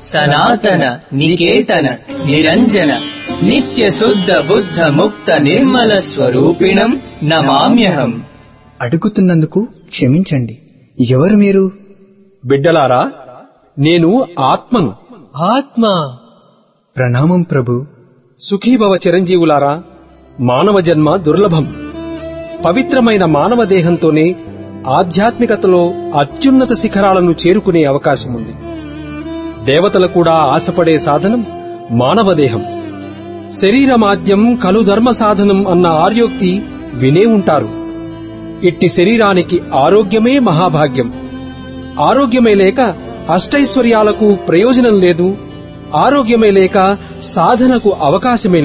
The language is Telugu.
సనాతన నికేతన నిరంజన నిత్య శుద్ధ బుద్ధ ముక్త నిర్మల స్వరూపిణం నమామ్యహం అడుగుతున్నందుకు క్షమించండి ఎవరు మీరు బిడ్డలారా నేను ఆత్మను ఆత్మ ప్రణామం ప్రభు సుఖీభవ చిరంజీవులారా మానవ జన్మ దుర్లభం పవిత్రమైన మానవ దేహంతోనే ఆధ్యాత్మికతలో అత్యున్నత శిఖరాలను చేరుకునే అవకాశం ఉంది దేవతలు కూడా ఆశపడే సాధనం మానవ దేహం శరీరమాద్యం కలు ధర్మ సాధనం అన్న ఆర్యోక్తి వినే ఉంటారు ఇట్టి శరీరానికి ఆరోగ్యమే మహాభాగ్యం ఆరోగ్యమే లేక అష్టైశ్వర్యాలకు ప్రయోజనం లేదు ఆరోగ్యమే లేక సాధనకు అవకాశమే